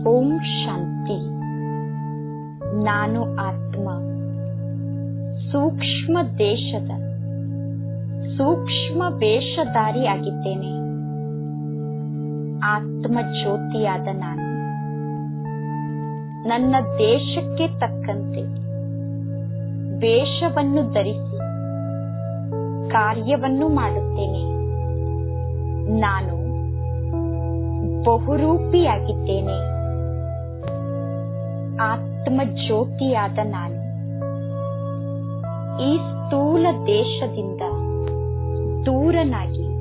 ಓಂ ಶಾಂತಿ ನಾನು ಆತ್ಮ ಸೂಕ್ಷ್ಮ ದೇಶದ ಸೂಕ್ಷ್ಮ ವೇಷಧಾರಿಯಾಗಿದ್ದೇನೆ ಆತ್ಮ ಜ್ಯೋತಿಯಾದ ನಾನು ನನ್ನ ದೇಶಕ್ಕೆ ತಕ್ಕಂತೆ ವೇಷವನ್ನು ಧರಿಸಿ ಕಾರ್ಯವನ್ನು ಮಾಡುತ್ತೇನೆ ನಾನು ಬಹುರೂಪಿಯಾಗಿದ್ದೇನೆ ಆತ್ಮ ಜ್ಯೋತಿಯಾದ ನಾನು ಈ ಸ್ಥೂಲ ದೇಶದಿಂದ ದೂರನಾಗಿ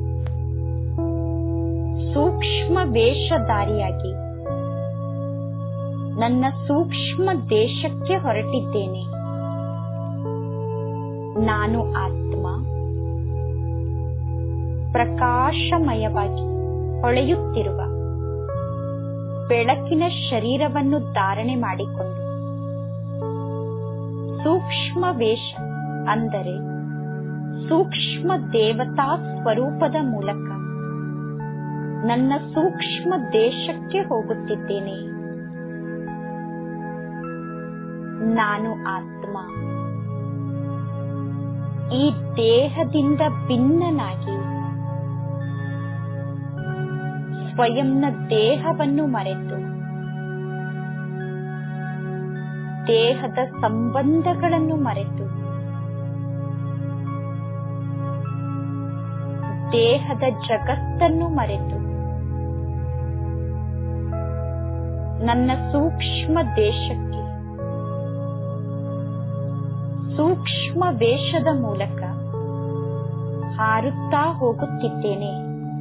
ಸೂಕ್ಷ್ಮ ವೇಷಧಾರಿಯಾಗಿ ನನ್ನ ಸೂಕ್ಷ್ಮ ದೇಶಕ್ಕೆ ಹೊರಟಿದ್ದೇನೆ ನಾನು ಆತ್ಮ ಪ್ರಕಾಶಮಯವಾಗಿ ಹೊಳೆಯುತ್ತಿರುವ ಬೆಳಕಿನ ಶರೀರವನ್ನು ಧಾರಣೆ ಮಾಡಿಕೊಂಡು ಸೂಕ್ಷ್ಮ ವೇಷ ಅಂದರೆ ಸೂಕ್ಷ್ಮ ದೇವತಾ ಸ್ವರೂಪದ ಮೂಲಕ ನನ್ನ ಸೂಕ್ಷ್ಮ ದೇಶಕ್ಕೆ ಹೋಗುತ್ತಿದ್ದೇನೆ ನಾನು ಆತ್ಮ ಈ ದೇಹದಿಂದ ಭಿನ್ನನಾಗಿ ಸ್ವಯಂನ ದೇಹವನ್ನು ಮರೆತು ದೇಹದ ಸಂಬಂಧಗಳನ್ನು ಮರೆತು ದೇಹದ ಜಗತ್ತನ್ನು ಮರೆತು ನನ್ನ ಸೂಕ್ಷ್ಮ ದೇಶಕ್ಕೆ ಸೂಕ್ಷ್ಮ ವೇಷದ ಮೂಲಕ ಹಾರುತ್ತಾ ಹೋಗುತ್ತಿದ್ದೇನೆ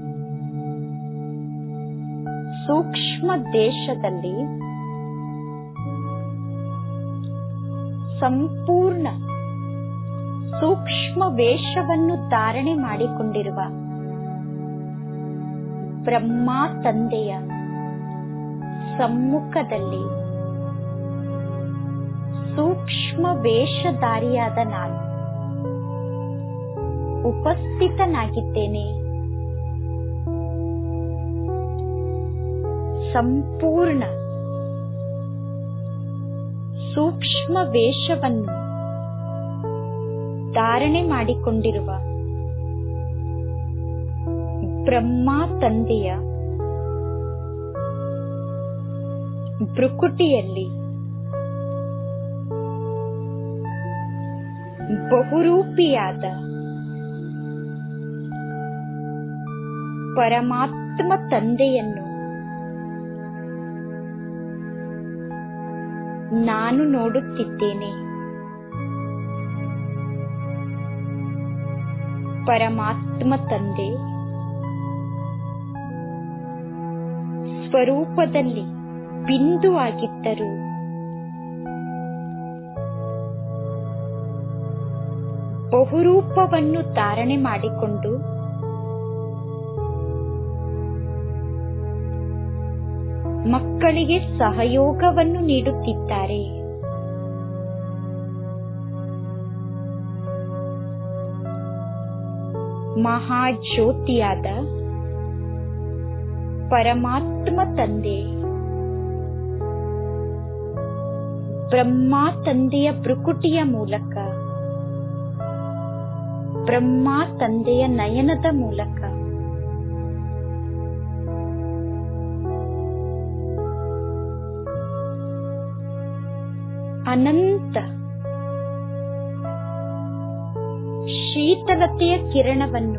ಸೂಕ್ಷ್ಮ ದೇಶದಲ್ಲಿ ಸಂಪೂರ್ಣ ಸೂಕ್ಷ್ಮ ವೇಷವನ್ನು ಧಾರಣೆ ಮಾಡಿಕೊಂಡಿರುವ ಬ್ರಹ್ಮ ತಂದೆಯ ಸಮ್ಮುಖದಲ್ಲಿ ಸೂಕ್ಷ್ಮ ವೇಷಧಾರಿಯಾದ ನಾನು ಉಪಸ್ಥಿತನಾಗಿದ್ದೇನೆ ಸಂಪೂರ್ಣ ಸೂಕ್ಷ್ಮ ವೇಷವನ್ನು ಧಾರಣೆ ಮಾಡಿಕೊಂಡಿರುವ ಬ್ರಹ್ಮ ತಂದೆಯ ಭ್ರುಕುಟಿಯಲ್ಲಿ ಬಹುರೂಪಿಯಾದ ಪರಮಾತ್ಮ ತಂದೆಯನ್ನು ನಾನು ನೋಡುತ್ತಿದ್ದೇನೆ ಪರಮಾತ್ಮ ತಂದೆ ಸ್ವರೂಪದಲ್ಲಿ ಬಿಂದು ಆಗಿದ್ದರು ಬಹುರೂಪವನ್ನು ಧಾರಣೆ ಮಾಡಿಕೊಂಡು ಮಕ್ಕಳಿಗೆ ಸಹಯೋಗವನ್ನು ನೀಡುತ್ತಿದ್ದಾರೆ ಮಹಾಜ್ಯೋತಿಯಾದ ಪರಮಾತ್ಮ ತಂದೆ ಬ್ರಹ್ಮ ತಂದೆಯ ಭ್ರುಕುಟಿಯ ಮೂಲಕ ಬ್ರಹ್ಮ ತಂದೆಯ ನಯನದ ಮೂಲಕ ಅನಂತ ಶೀತಲತೆಯ ಕಿರಣವನ್ನು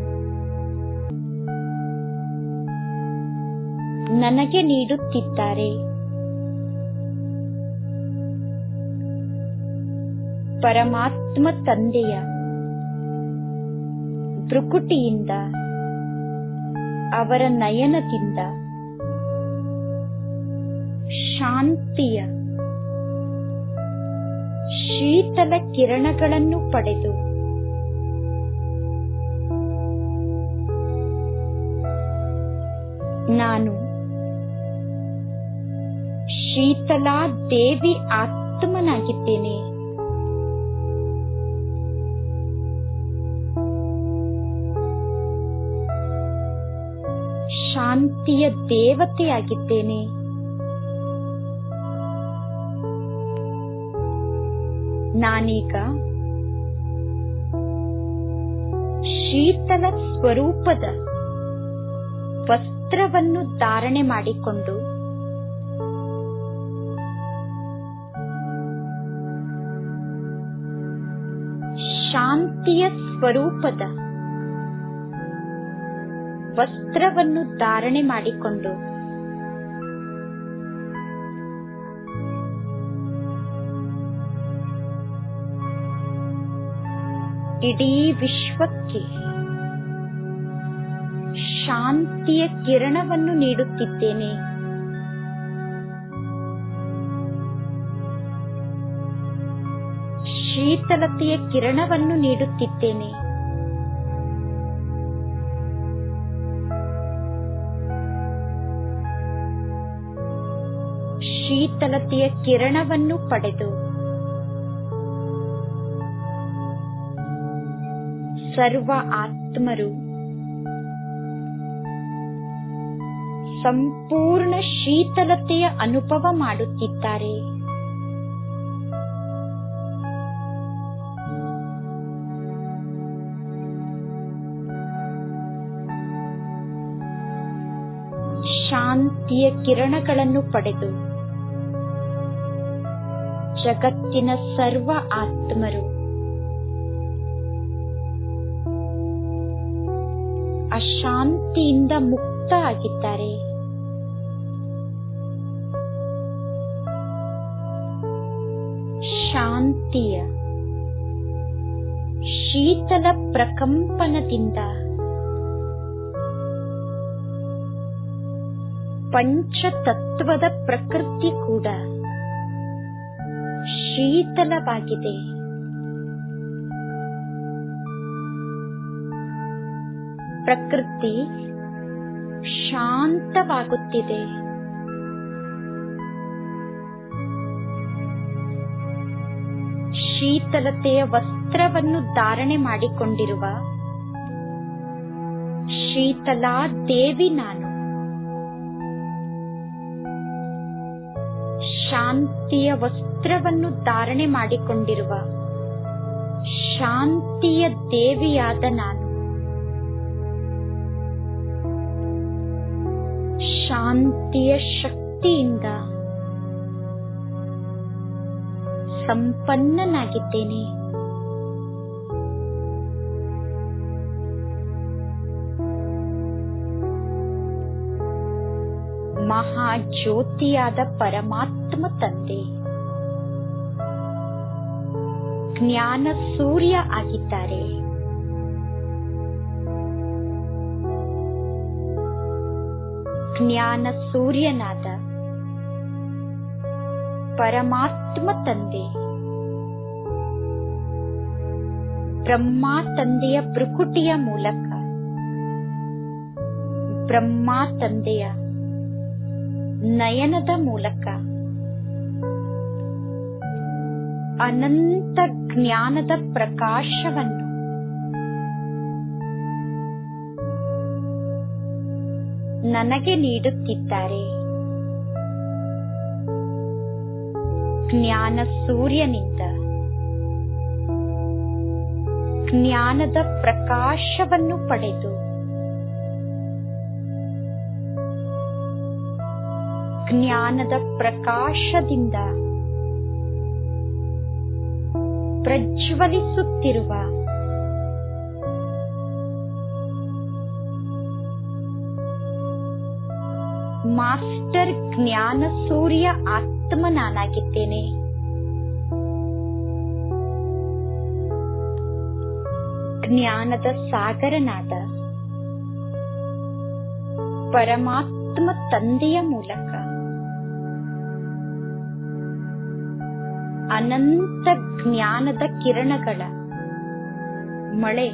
ನನಗೆ ನೀಡುತ್ತಿದ್ದಾರೆ ಪರಮಾತ್ಮ ತಂದೆಯ ಭ್ರುಕುಟಿಯಿಂದ ಅವರ ನಯನದಿಂದ ಶಾಂತಿಯ ಶೀತಲ ಕಿರಣಗಳನ್ನು ಪಡೆದು ನಾನು ಶೀತಲಾ ದೇವಿ ಆತ್ಮನಾಗಿದ್ದೇನೆ ಶಾಂತಿಯ ದೇವತೆಯಾಗಿದ್ದೇನೆ ನಾನೀಗ ಶೀತಲ ಸ್ವರೂಪದ ವಸ್ತ್ರವನ್ನು ಧಾರಣೆ ಮಾಡಿಕೊಂಡು ಶಾಂತಿಯ ಸ್ವರೂಪದ ವಸ್ತ್ರವನ್ನು ಧಾರಣೆ ಮಾಡಿಕೊಂಡು ಇಡೀ ವಿಶ್ವಕ್ಕೆ ಶಾಂತಿಯ ಕಿರಣವನ್ನು ನೀಡುತ್ತಿದ್ದೇನೆ ಶೀತಲತೆಯ ಕಿರಣವನ್ನು ನೀಡುತ್ತಿದ್ದೇನೆ ಶೀತಲತೆಯ ಕಿರಣವನ್ನು ಪಡೆದು ಸರ್ವ ಆತ್ಮರು ಸಂಪೂರ್ಣ ಶೀತಲತೆಯ ಅನುಭವ ಮಾಡುತ್ತಿದ್ದಾರೆ ಶಾಂತಿಯ ಕಿರಣಗಳನ್ನು ಪಡೆದು ಜಗತ್ತಿನ ಸರ್ವ ಆತ್ಮರು ಅಶಾಂತಿಯಿಂದ ಮುಕ್ತ ಆಗಿದ್ದಾರೆ ಶಾಂತಿಯ ಶೀತಲ ಪ್ರಕಂಪನದಿಂದ ಪಂಚತತ್ವದ ಪ್ರಕೃತಿ ಕೂಡ ಶೀತಲವಾಗಿದೆ ಪ್ರಕೃತಿ ಶಾಂತವಾಗುತ್ತಿದೆ ಶೀತಲತೆಯ ವಸ್ತ್ರವನ್ನು ಧಾರಣೆ ಮಾಡಿಕೊಂಡಿರುವ ಶೀತಲಾ ದೇವಿ ನಾನು ಶಾಂತಿಯ ವಸ್ತ್ರವನ್ನು ಧಾರಣೆ ಮಾಡಿಕೊಂಡಿರುವ ಶಾಂತಿಯ ದೇವಿಯಾದ ನಾನು ಶಾಂತಿಯ ಶಕ್ತಿಯಿಂದ ಸಂಪನ್ನನಾಗಿದ್ದೇನೆ ಮಹಾಜ್ಯೋತಿಯಾದ ಪರಮಾತ್ಮ ತಂದೆ ಜ್ಞಾನ ಸೂರ್ಯ ಆಗಿದ್ದಾರೆ ಜ್ಞಾನ ಸೂರ್ಯನಾದ ಪರಮಾತ್ಮ ತಂದೆ ಬ್ರಹ್ಮ ತಂದೆಯ ಭ್ರುಕುಟಿಯ ಮೂಲಕ ಬ್ರಹ್ಮ ತಂದೆಯ ನಯನದ ಮೂಲಕ ಅನಂತ ಜ್ಞಾನದ ಪ್ರಕಾಶವನ್ನು ನನಗೆ ನೀಡುತ್ತಿದ್ದಾರೆ ಜ್ಞಾನ ಸೂರ್ಯನಿಂದ ಜ್ಞಾನದ ಪ್ರಕಾಶವನ್ನು ಪಡೆದು ಜ್ಞಾನದ ಪ್ರಕಾಶದಿಂದ ಪ್ರಜ್ವಲಿಸುತ್ತಿರುವ ಮಾಸ್ಟರ್ ಜ್ಞಾನ ಸೂರ್ಯ ಆತ್ಮ ನಾನಾಗಿದ್ದೇನೆ ಜ್ಞಾನದ ಸಾಗರನಾದ ಪರಮಾತ್ಮ ತಂದೆಯ ಮೂಲಕ ಅನಂತ ಜ್ಞಾನದ ಕಿರಣಗಳ ಮಳೆ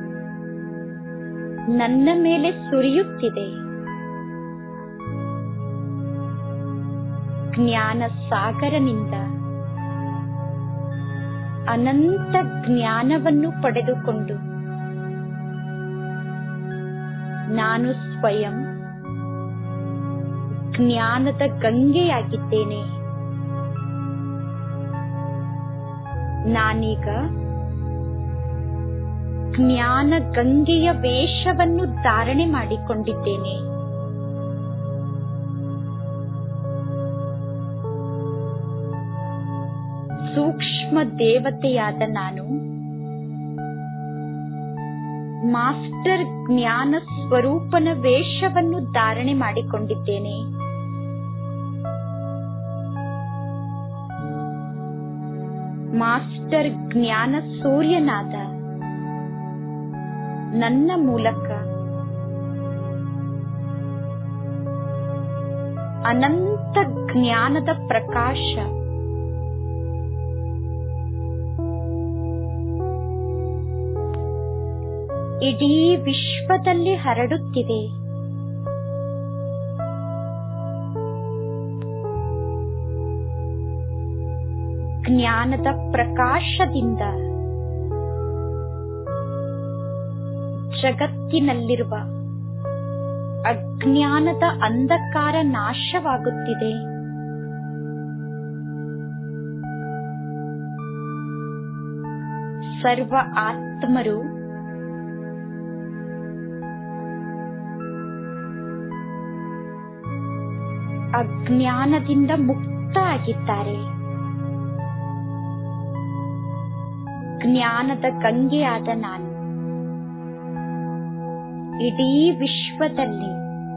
ನನ್ನ ಮೇಲೆ ಸುರಿಯುತ್ತಿದೆ ಜ್ಞಾನ ಸಾಗರನಿಂದ ಅನಂತ ಜ್ಞಾನವನ್ನು ಪಡೆದುಕೊಂಡು ನಾನು ಸ್ವಯಂ ಜ್ಞಾನದ ಗಂಗೆಯಾಗಿದ್ದೇನೆ ನಾನೀಗ ಜ್ಞಾನ ಗಂಗೆಯ ವೇಷವನ್ನು ಧಾರಣೆ ಮಾಡಿಕೊಂಡಿದ್ದೇನೆ ಸೂಕ್ಷ್ಮ ದೇವತೆಯಾದ ನಾನು ಮಾಸ್ಟರ್ ಜ್ಞಾನ ಸ್ವರೂಪನ ವೇಷವನ್ನು ಧಾರಣೆ ಮಾಡಿಕೊಂಡಿದ್ದೇನೆ ಮಾಸ್ಟರ್ ಜ್ಞಾನ ಸೂರ್ಯನಾದ ನನ್ನ ಮೂಲಕ ಅನಂತ ಜ್ಞಾನದ ಪ್ರಕಾಶ ಇಡೀ ವಿಶ್ವದಲ್ಲಿ ಹರಡುತ್ತಿದೆ ಜ್ಞಾನದ ಪ್ರಕಾಶದಿಂದ ಜಗತ್ತಿನಲ್ಲಿರುವ ಅಜ್ಞಾನದ ಅಂಧಕಾರ ನಾಶವಾಗುತ್ತಿದೆ ಸರ್ವ ಆತ್ಮರು ಅಜ್ಞಾನದಿಂದ ಮುಕ್ತ ಆಗಿದ್ದಾರೆ ಜ್ಞಾನದ ಗಂಗೆಯಾದ ನಾನು ಇಡೀ ವಿಶ್ವದಲ್ಲಿ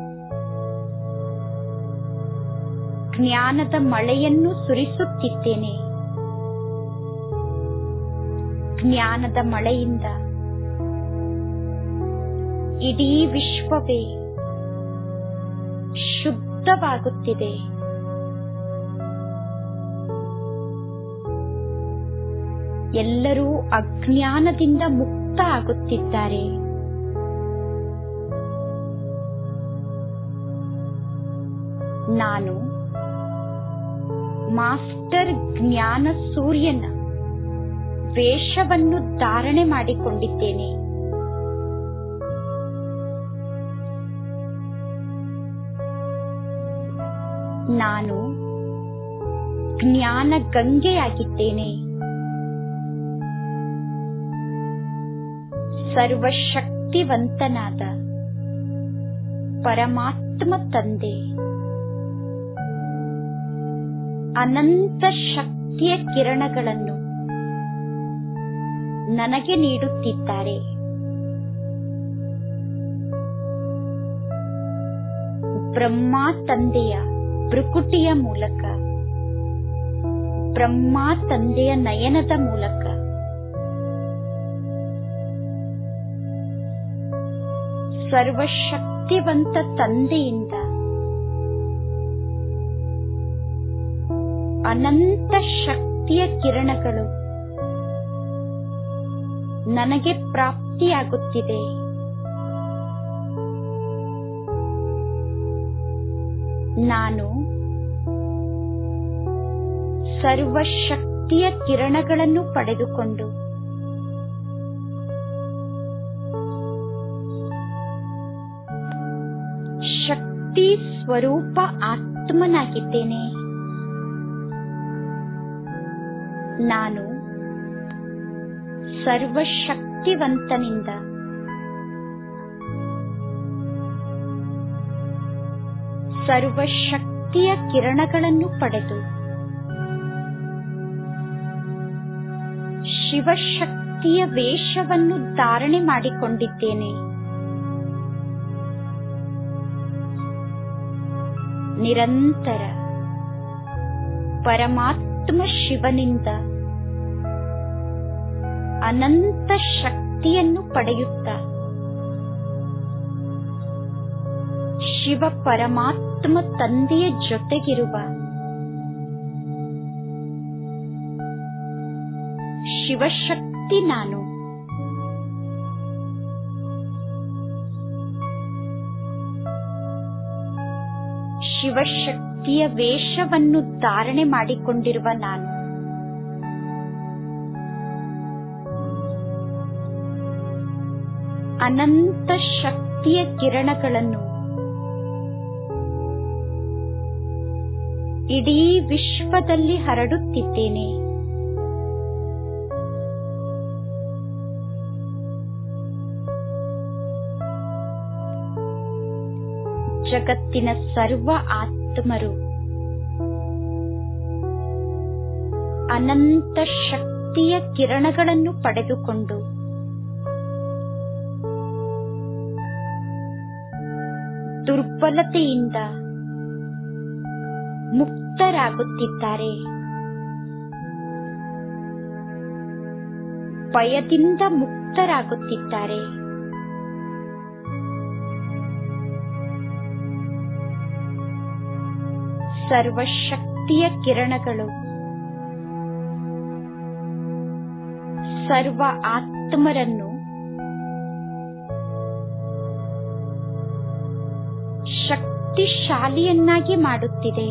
ಜ್ಞಾನದ ಮಳೆಯನ್ನು ಸುರಿಸುತ್ತಿದ್ದೇನೆ ಜ್ಞಾನದ ಮಳೆಯಿಂದ ಇಡೀ ವಿಶ್ವವೇ ಶುದ್ಧವಾಗುತ್ತಿದೆ ಎಲ್ಲರೂ ಅಜ್ಞಾನದಿಂದ ಮುಕ್ತ ಆಗುತ್ತಿದ್ದಾರೆ ನಾನು ಮಾಸ್ಟರ್ ಜ್ಞಾನ ಸೂರ್ಯನ ವೇಷವನ್ನು ಧಾರಣೆ ಮಾಡಿಕೊಂಡಿದ್ದೇನೆ ನಾನು ಜ್ಞಾನ ಗಂಗೆಯಾಗಿದ್ದೇನೆ ಸರ್ವಶಕ್ತಿವಂತನಾದ ಪರಮಾತ್ಮ ತಂದೆ ಅನಂತ ಶಕ್ತಿಯ ಕಿರಣಗಳನ್ನು ನನಗೆ ನೀಡುತ್ತಿದ್ದಾರೆ ಬ್ರಹ್ಮ ತಂದೆಯ ಭೃಕುಟಿಯ ಮೂಲಕ ಬ್ರಹ್ಮ ತಂದೆಯ ನಯನದ ಮೂಲಕ ಸರ್ವಶಕ್ತಿವಂತ ತಂದೆಯಿಂದ ಅನಂತ ಶಕ್ತಿಯ ಕಿರಣಗಳು ನನಗೆ ಪ್ರಾಪ್ತಿಯಾಗುತ್ತಿದೆ ನಾನು ಸರ್ವಶಕ್ತಿಯ ಕಿರಣಗಳನ್ನು ಪಡೆದುಕೊಂಡು ಶಕ್ತಿ ಸ್ವರೂಪ ಆತ್ಮನಾಗಿದ್ದೇನೆ ನಾನು ಸರ್ವಶಕ್ತಿವಂತನಿಂದ ಸರ್ವಶಕ್ತಿಯ ಕಿರಣಗಳನ್ನು ಪಡೆದು ಶಿವಶಕ್ತಿಯ ವೇಷವನ್ನು ಧಾರಣೆ ಮಾಡಿಕೊಂಡಿದ್ದೇನೆ ನಿರಂತರ ಪರಮಾತ್ಮ ಶಿವನಿಂದ ಅನಂತ ಶಕ್ತಿಯನ್ನು ಪಡೆಯುತ್ತ ಶಿವ ಪರಮಾತ್ಮ ತಂದೆಯ ಜೊತೆಗಿರುವ ಶಿವಶಕ್ತಿ ನಾನು ಶಿವಶಕ್ತಿಯ ವೇಷವನ್ನು ಧಾರಣೆ ಮಾಡಿಕೊಂಡಿರುವ ನಾನು ಅನಂತ ಶಕ್ತಿಯ ಕಿರಣಗಳನ್ನು ಇಡೀ ವಿಶ್ವದಲ್ಲಿ ಹರಡುತ್ತಿದ್ದೇನೆ ಜಗತ್ತಿನ ಸರ್ವ ಆತ್ಮರು ಅನಂತ ಶಕ್ತಿಯ ಕಿರಣಗಳನ್ನು ಪಡೆದುಕೊಂಡು ದುರ್ಬಲತೆಯಿಂದ ಮುಕ್ತರಾಗುತ್ತಿದ್ದಾರೆ ಭಯದಿಂದ ಮುಕ್ತರಾಗುತ್ತಿದ್ದಾರೆ ಸರ್ವಶಕ್ತಿಯ ಕಿರಣಗಳು ಸರ್ವ ಆತ್ಮರನ್ನು ಶಕ್ತಿಶಾಲಿಯನ್ನಾಗಿ ಮಾಡುತ್ತಿದೆ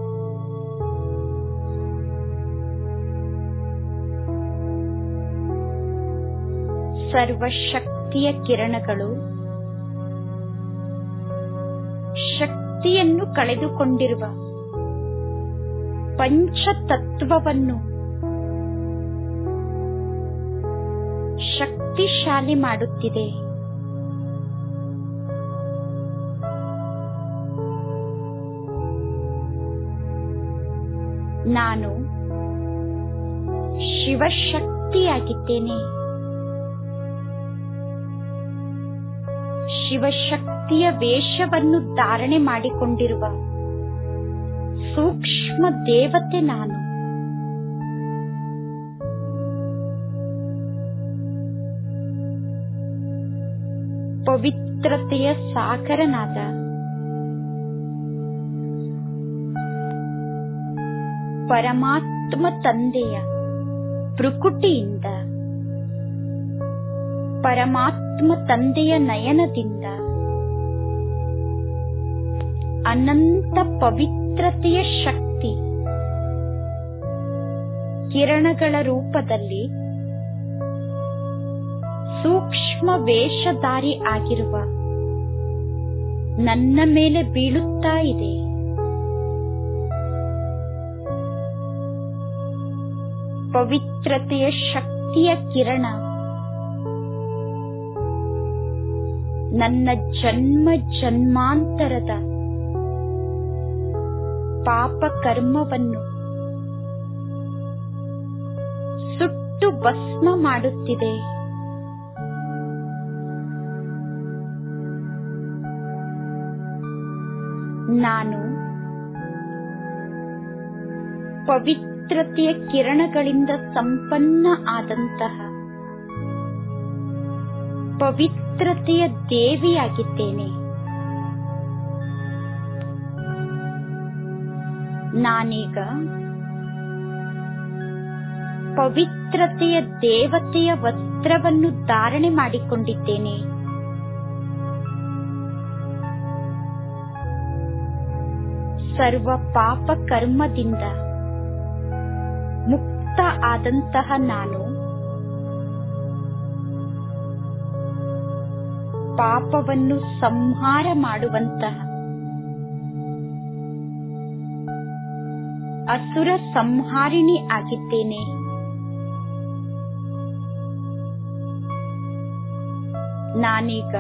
ಸರ್ವಶಕ್ತಿಯ ಕಿರಣಗಳು ಶಕ್ತಿಯನ್ನು ಕಳೆದುಕೊಂಡಿರುವ ಪಂಚತತ್ವವನ್ನು ಶಕ್ತಿಶಾಲಿ ಮಾಡುತ್ತಿದೆ ನಾನು ಶಿವಶಕ್ತಿಯಾಗಿದ್ದೇನೆ ಶಿವಶಕ್ತಿಯ ವೇಷವನ್ನು ಧಾರಣೆ ಮಾಡಿಕೊಂಡಿರುವ ಸೂಕ್ಷ್ಮ ದೇವತೆ ನಾನು ಪವಿತ್ರತೆಯ ಸಾಗರನಾದ ಪರಮಾತ್ಮ ತಂದೆಯ ಪ್ರಕೃತಿಯಿಂದ ಪರಮಾತ್ಮ ತಂದೆಯ ನಯನದಿಂದ ಅನಂತ ಪವಿತ್ರತೆಯ ಶಕ್ತಿ ಕಿರಣಗಳ ರೂಪದಲ್ಲಿ ಸೂಕ್ಷ್ಮ ವೇಷಧಾರಿ ಆಗಿರುವ ನನ್ನ ಮೇಲೆ ಬೀಳುತ್ತಾ ಇದೆ ಪವಿತ್ರತೆಯ ಶಕ್ತಿಯ ಕಿರಣ ನನ್ನ ಜನ್ಮ ಜನ್ಮಾಂತರದ ಪಾಪ ಕರ್ಮವನ್ನು ಸುಟ್ಟು ಭಸ್ಮ ಮಾಡುತ್ತಿದೆ ನಾನು ಪವಿತ್ರತೆಯ ಕಿರಣಗಳಿಂದ ಸಂಪನ್ನ ಆದಂತಹ ಪವಿತ್ರತೆಯ ದೇವಿಯಾಗಿದ್ದೇನೆ ನಾನೀಗ ಪವಿತ್ರತೆಯ ದೇವತೆಯ ವಸ್ತ್ರವನ್ನು ಧಾರಣೆ ಮಾಡಿಕೊಂಡಿದ್ದೇನೆ ಸರ್ವ ಪಾಪ ಕರ್ಮದಿಂದ ಮುಕ್ತ ಆದಂತಹ ನಾನು ಪಾಪವನ್ನು ಸಂಹಾರ ಮಾಡುವಂತಹ ಅಸುರ ಸಂಹಾರಿಣಿ ಆಗಿದ್ದೇನೆ ನಾನೀಗ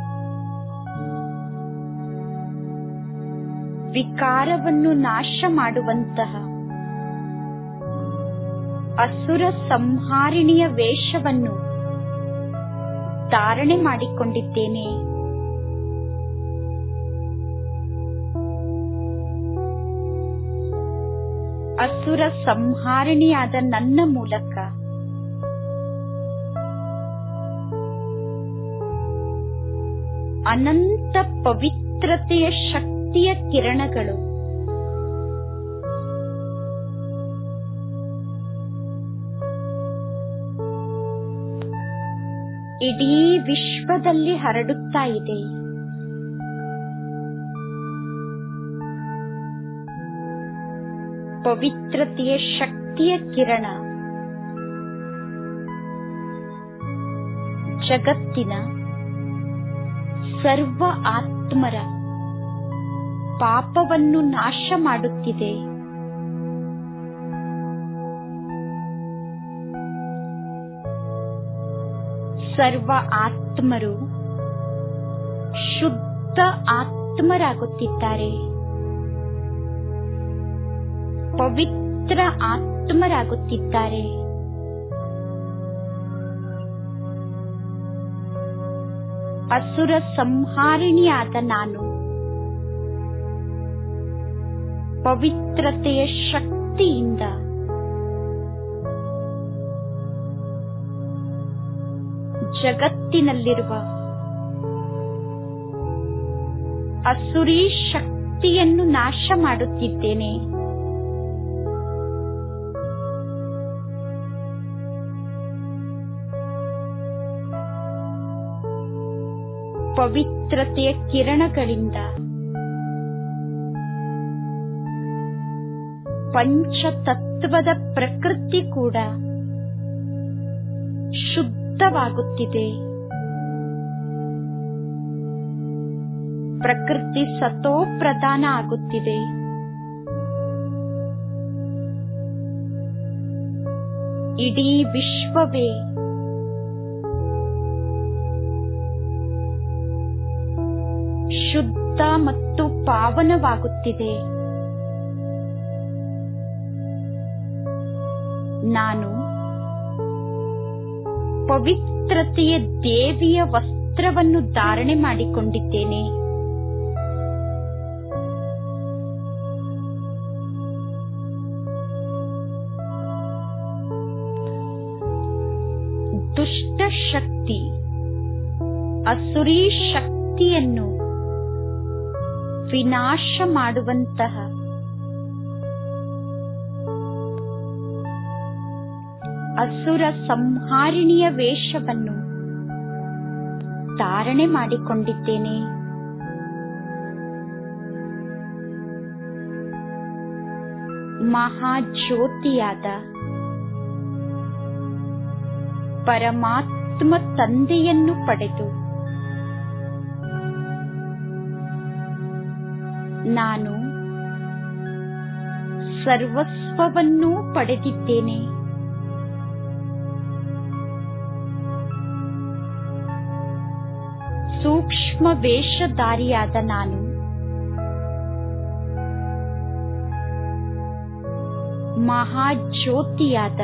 ವಿಕಾರವನ್ನು ನಾಶ ಮಾಡುವಂತಹ ಅಸುರ ಸಂಹಾರಿಣಿಯ ವೇಷವನ್ನು ಧಾರಣೆ ಮಾಡಿಕೊಂಡಿದ್ದೇನೆ ಅಸುರ ಸಂಹಾರಿಣಿಯಾದ ನನ್ನ ಮೂಲಕ ಅನಂತ ಪವಿತ್ರತೆಯ ಶಕ್ತಿಯ ಕಿರಣಗಳು ಇಡೀ ವಿಶ್ವದಲ್ಲಿ ಹರಡುತ್ತಾ ಇದೆ ಪವಿತ್ರತೆಯ ಶಕ್ತಿಯ ಕಿರಣ ಜಗತ್ತಿನ ಸರ್ವ ಆತ್ಮರ ಪಾಪವನ್ನು ನಾಶ ಮಾಡುತ್ತಿದೆ ಸರ್ವ ಆತ್ಮರು ಶುದ್ಧ ಆತ್ಮ ಆತ್ಮರಾಗುತ್ತಿದ್ದಾರೆ ಪವಿತ್ರ ಆತ್ಮರಾಗುತ್ತಿದ್ದಾರೆ ಅಸುರ ಸಂಹಾರಿಣಿಯಾದ ನಾನು ಪವಿತ್ರತೆಯ ಶಕ್ತಿಯಿಂದ ಜಗತ್ತಿನಲ್ಲಿರುವ ಅಸುರಿ ಶಕ್ತಿಯನ್ನು ನಾಶ ಮಾಡುತ್ತಿದ್ದೇನೆ ಪವಿತ್ರತೆಯ ಕಿರಣಗಳಿಂದ ಪಂಚತತ್ವದ ಪ್ರಕೃತಿ ಕೂಡ ಶುದ್ಧವಾಗುತ್ತಿದೆ ಪ್ರಕೃತಿ ಸತೋ ಪ್ರಧಾನ ಆಗುತ್ತಿದೆ ಇಡೀ ವಿಶ್ವವೇ ಶುದ್ಧ ಮತ್ತು ಪಾವನವಾಗುತ್ತಿದೆ ನಾನು ಪವಿತ್ರತೆಯ ದೇವಿಯ ವಸ್ತ್ರವನ್ನು ಧಾರಣೆ ಮಾಡಿಕೊಂಡಿದ್ದೇನೆ ದುಷ್ಟ ಶಕ್ತಿ ಅಸುರಿ ಶಕ್ತಿಯನ್ನು ವಿನಾಶ ಮಾಡುವಂತಹ ಅಸುರ ಸಂಹಾರಿಣಿಯ ವೇಷವನ್ನು ಧಾರಣೆ ಮಾಡಿಕೊಂಡಿದ್ದೇನೆ ಮಹಾಜ್ಯೋತಿಯಾದ ಪರಮಾತ್ಮ ತಂದೆಯನ್ನು ಪಡೆದು ನಾನು ಸರ್ವಸ್ವವನ್ನೂ ಪಡೆದಿದ್ದೇನೆ ಸೂಕ್ಷ್ಮ ವೇಷಧಾರಿಯಾದ ನಾನು ಮಹಾಜ್ಯೋತಿಯಾದ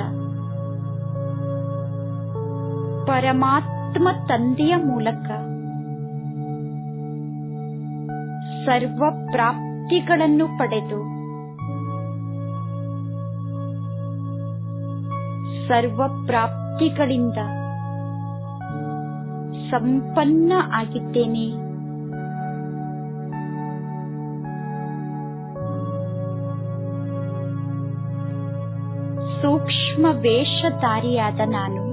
ಪರಮಾತ್ಮ ತಂದೆಯ ಮೂಲಕ ಸರ್ವ ಪ್ರಾಪ್ತಿಗಳನ್ನು ಪಡೆದು ಸರ್ವ ಪ್ರಾಪ್ತಿಗಳಿಂದ ಸಂಪನ್ನ ಆಗಿದ್ದೇನೆ ಸೂಕ್ಷ್ಮ ವೇಷಧಾರಿಯಾದ ನಾನು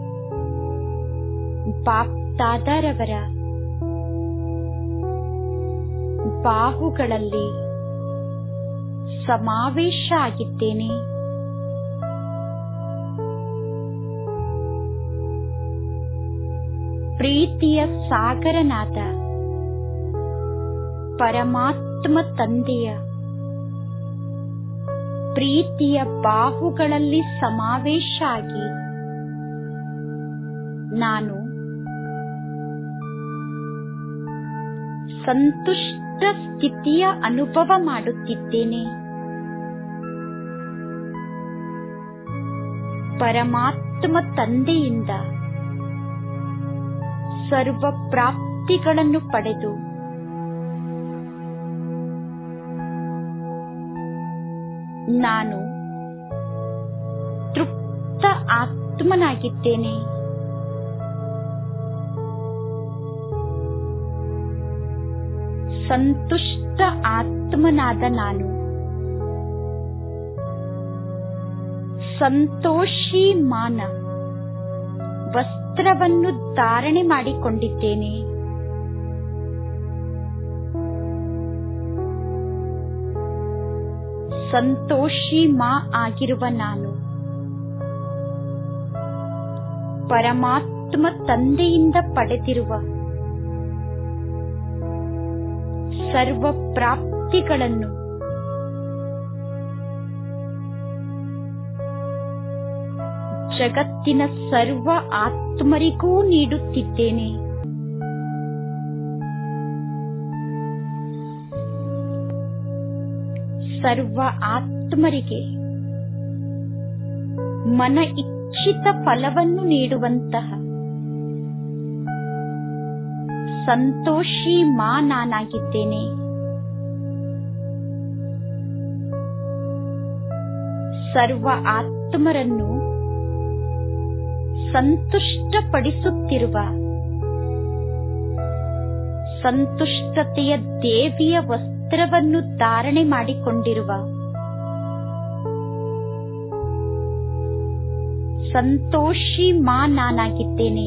ಬಾಪ್ದಾದರವರ ಬಾಹುಗಳಲ್ಲಿ ಸಮಾವೇಶ ಆಗಿದ್ದೇನೆ ಪ್ರೀತಿಯ ಸಾಗರನಾದ ಪರಮಾತ್ಮ ತಂದೆಯ ಪ್ರೀತಿಯ ಬಾಹುಗಳಲ್ಲಿ ಸಮಾವೇಶ ಆಗಿ ನಾನು ಸಂತುಷ್ಟ ಸ್ಥಿತಿಯ ಅನುಭವ ಮಾಡುತ್ತಿದ್ದೇನೆ ಪರಮಾತ್ಮ ತಂದೆಯಿಂದ ಸರ್ವ ಪ್ರಾಪ್ತಿಗಳನ್ನು ಪಡೆದು ನಾನು ತೃಪ್ತ ಆತ್ಮನಾಗಿದ್ದೇನೆ ಸಂತುಷ್ಟ ಆತ್ಮನಾದ ನಾನು ಸಂತೋಷಿ ಮಾನ ವಸ್ತ್ರವನ್ನು ಧಾರಣೆ ಮಾಡಿಕೊಂಡಿದ್ದೇನೆ ಸಂತೋಷಿ ಮಾ ಆಗಿರುವ ನಾನು ಪರಮಾತ್ಮ ತಂದೆಯಿಂದ ಪಡೆದಿರುವ ಸರ್ವ ಪ್ರಾಪ್ತಿಗಳನ್ನು ಜಗತ್ತಿನ ಸರ್ವ ಆತ್ಮರಿಗೂ ನೀಡುತ್ತಿದ್ದೇನೆ ಸರ್ವ ಆತ್ಮರಿಗೆ ಮನ ಇಚ್ಛಿತ ಫಲವನ್ನು ನೀಡುವಂತಹ ಸಂತೋಷಿ ಮಾ ನಾನಾಗಿದ್ದೇನೆ ಸರ್ವ ಆತ್ಮರನ್ನು ಸಂತುಷ್ಟಪಡಿಸುತ್ತಿರುವ ಸಂತುಷ್ಟತೆಯ ದೇವಿಯ ವಸ್ತ್ರವನ್ನು ಧಾರಣೆ ಮಾಡಿಕೊಂಡಿರುವ ಸಂತೋಷಿ ಮಾ ನಾನಾಗಿದ್ದೇನೆ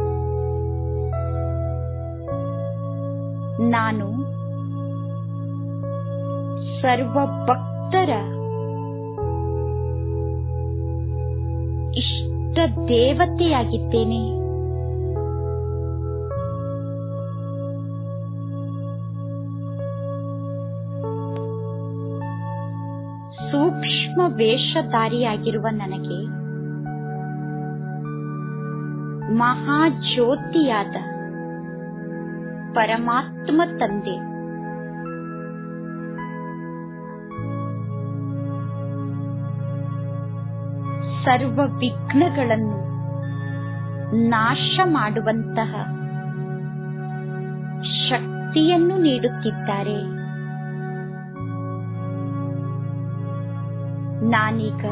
ನಾನು ಸರ್ವ ಭಕ್ತರ ಇಷ್ಟ ದೇವತೆಯಾಗಿದ್ದೇನೆ ಸೂಕ್ಷ್ಮ ವೇಷಧಾರಿಯಾಗಿರುವ ನನಗೆ ಮಹಾಜ್ಯೋತಿಯಾದ ಪರಮಾತ್ಮ ತಂದೆ ಸರ್ವ ವಿಘ್ನಗಳನ್ನು ನಾಶ ಮಾಡುವಂತಹ ಶಕ್ತಿಯನ್ನು ನೀಡುತ್ತಿದ್ದಾರೆ ನಾನೀಗ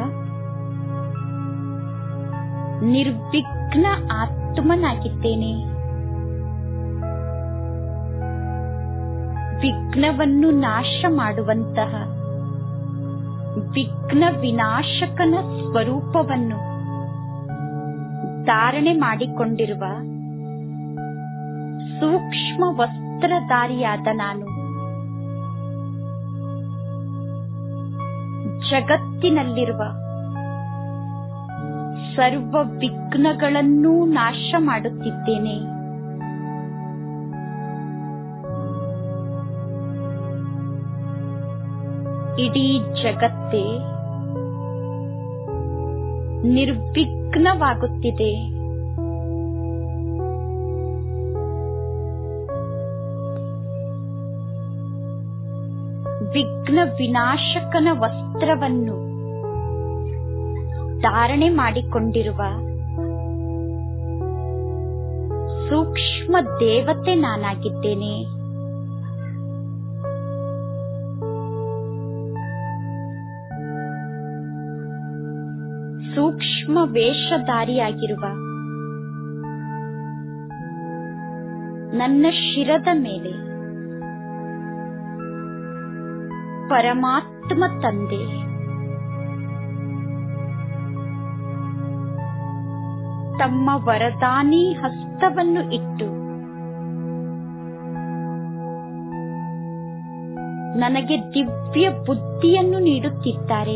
ನಿರ್ವಿಘ್ನ ಆತ್ಮನಾಗಿದ್ದೇನೆ ವಿಘ್ನವನ್ನು ನಾಶ ಮಾಡುವಂತಹ ವಿಘ್ನ ವಿನಾಶಕನ ಸ್ವರೂಪವನ್ನು ಧಾರಣೆ ಮಾಡಿಕೊಂಡಿರುವ ಸೂಕ್ಷ್ಮ ವಸ್ತ್ರಧಾರಿಯಾದ ನಾನು ಜಗತ್ತಿನಲ್ಲಿರುವ ಸರ್ವ ವಿಘ್ನಗಳನ್ನೂ ನಾಶ ಮಾಡುತ್ತಿದ್ದೇನೆ ಇಡೀ ಜಗತ್ತೇ ನಿರ್ವಿಘ್ನವಾಗುತ್ತಿದೆ ವಿಘ್ನ ವಿನಾಶಕನ ವಸ್ತ್ರವನ್ನು ಧಾರಣೆ ಮಾಡಿಕೊಂಡಿರುವ ಸೂಕ್ಷ್ಮ ದೇವತೆ ನಾನಾಗಿದ್ದೇನೆ ಸೂಕ್ಷ್ಮ ವೇಷಧಾರಿಯಾಗಿರುವ ನನ್ನ ಶಿರದ ಮೇಲೆ ಪರಮಾತ್ಮ ತಂದೆ ತಮ್ಮ ವರದಾನಿ ಹಸ್ತವನ್ನು ಇಟ್ಟು ನನಗೆ ದಿವ್ಯ ಬುದ್ಧಿಯನ್ನು ನೀಡುತ್ತಿದ್ದಾರೆ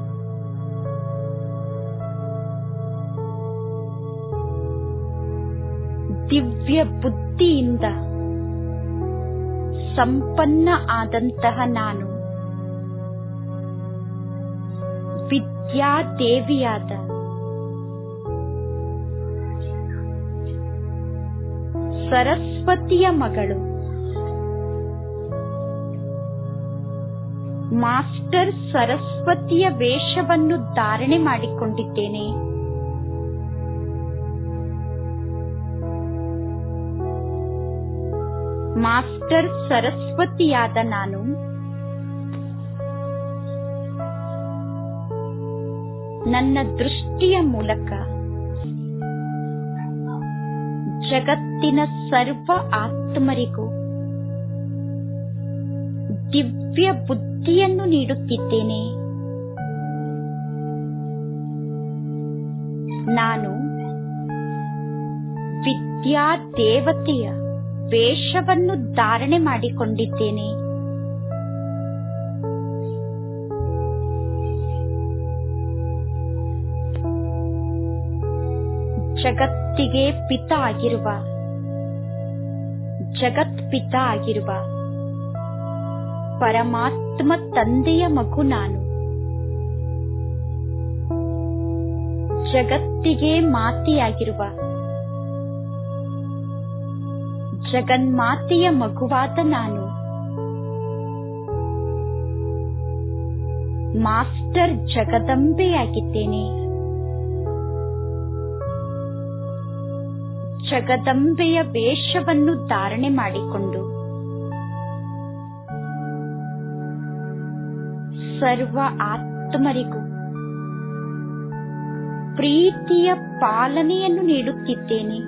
ದಿವ್ಯ ಬುದ್ಧಿಯಿಂದ ಸಂಪನ್ನ ಆದಂತಹ ನಾನು ವಿದ್ಯಾದೇವಿಯಾದ ಸರಸ್ವತಿಯ ಮಗಳು ಮಾಸ್ಟರ್ ಸರಸ್ವತಿಯ ವೇಷವನ್ನು ಧಾರಣೆ ಮಾಡಿಕೊಂಡಿದ್ದೇನೆ ಮಾಸ್ಟರ್ ಸರಸ್ವತಿಯಾದ ನಾನು ನನ್ನ ದೃಷ್ಟಿಯ ಮೂಲಕ ಜಗತ್ತಿನ ಸರ್ವ ಆತ್ಮರಿಗೂ ದಿವ್ಯ ಬುದ್ಧಿಯನ್ನು ನೀಡುತ್ತಿದ್ದೇನೆ ನಾನು ವಿದ್ಯಾ ದೇವತೆಯ ವೇಷವನ್ನು ಧಾರಣೆ ಮಾಡಿಕೊಂಡಿದ್ದೇನೆ ಜಗತ್ತಿಗೆ ಪಿತ ಆಗಿರುವ ಜಗತ್ ಪಿತ ಆಗಿರುವ ಪರಮಾತ್ಮ ತಂದೆಯ ಮಗು ನಾನು ಜಗತ್ತಿಗೆ ಮಾತೆಯಾಗಿರುವ ಜಗನ್ಮಾತೆಯ ಮಗುವಾದ ನಾನು ಮಾಸ್ಟರ್ ಜಗದಂಬೆಯಾಗಿದ್ದೇನೆ ಜಗದಂಬೆಯ ವೇಷವನ್ನು ಧಾರಣೆ ಮಾಡಿಕೊಂಡು ಸರ್ವ ಆತ್ಮರಿಗೂ ಪ್ರೀತಿಯ ಪಾಲನೆಯನ್ನು ನೀಡುತ್ತಿದ್ದೇನೆ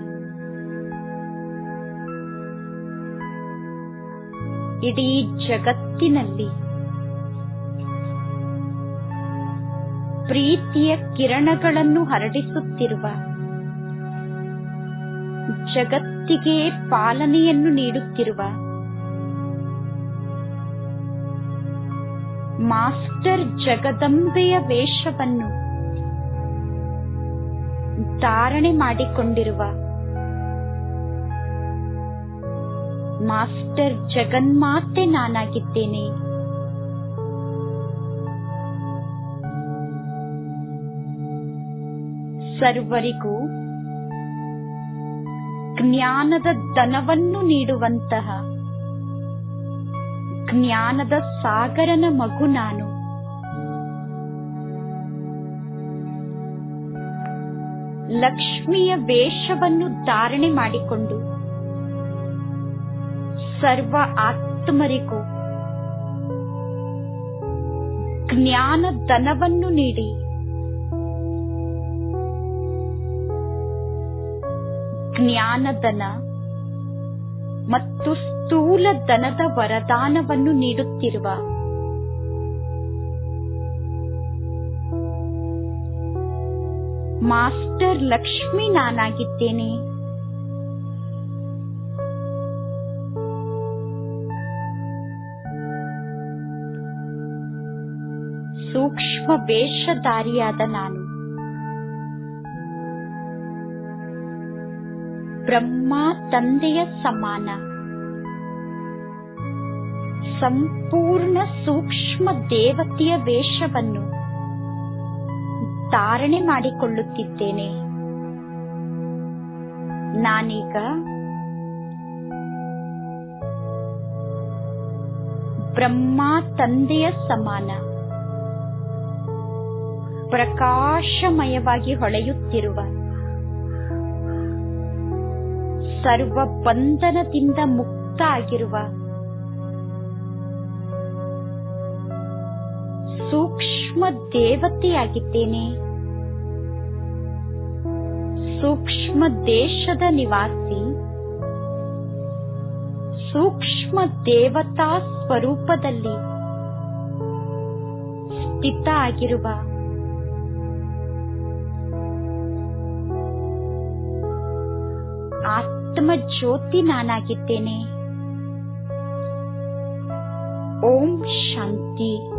ಇಡೀ ಜಗತ್ತಿನಲ್ಲಿ ಪ್ರೀತಿಯ ಕಿರಣಗಳನ್ನು ಹರಡಿಸುತ್ತಿರುವ ಜಗತ್ತಿಗೆ ಪಾಲನೆಯನ್ನು ನೀಡುತ್ತಿರುವ ಮಾಸ್ಟರ್ ಜಗದಂಬೆಯ ವೇಷವನ್ನು ಧಾರಣೆ ಮಾಡಿಕೊಂಡಿರುವ ಮಾಸ್ಟರ್ ಜಗನ್ಮಾತೆ ನಾನಾಗಿದ್ದೇನೆ ಸರ್ವರಿಗೂ ಜ್ಞಾನದ ದನವನ್ನು ನೀಡುವಂತಹ ಜ್ಞಾನದ ಸಾಗರನ ಮಗು ನಾನು ಲಕ್ಷ್ಮಿಯ ವೇಷವನ್ನು ಧಾರಣೆ ಮಾಡಿಕೊಂಡು ಸರ್ವ ಆತ್ಮರಿಗೂ ಜ್ಞಾನ ದನವನ್ನು ನೀಡಿ ಜ್ಞಾನದನ ಮತ್ತು ಸ್ಥೂಲ ದನದ ವರದಾನವನ್ನು ನೀಡುತ್ತಿರುವ ಮಾಸ್ಟರ್ ಲಕ್ಷ್ಮಿ ನಾನಾಗಿದ್ದೇನೆ ಸೂಕ್ಷ್ಮ ವೇಷಧಾರಿಯಾದ ನಾನು ಬ್ರಹ್ಮ ತಂದೆಯ ಸಮಾನ ಸಂಪೂರ್ಣ ಸೂಕ್ಷ್ಮ ದೇವತೆಯ ವೇಷವನ್ನು ಧಾರಣೆ ಮಾಡಿಕೊಳ್ಳುತ್ತಿದ್ದೇನೆ ನಾನೀಗ ಬ್ರಹ್ಮ ತಂದೆಯ ಸಮಾನ ಪ್ರಕಾಶಮಯವಾಗಿ ಹೊಳೆಯುತ್ತಿರುವ ಸರ್ವ ಬಂಧನದಿಂದ ಮುಕ್ತ ಆಗಿರುವ ಸೂಕ್ಷ್ಮ ದೇವತೆಯಾಗಿದ್ದೇನೆ ಸೂಕ್ಷ್ಮ ದೇಶದ ನಿವಾಸಿ ಸೂಕ್ಷ್ಮ ದೇವತಾ ಸ್ವರೂಪದಲ್ಲಿ ಸ್ಥಿತ ಆಗಿರುವ ಆತ್ಮ ಜ್ಯೋತಿ ನಾನಾಗಿದ್ದೇನೆ ಓಂ ಶಾಂತಿ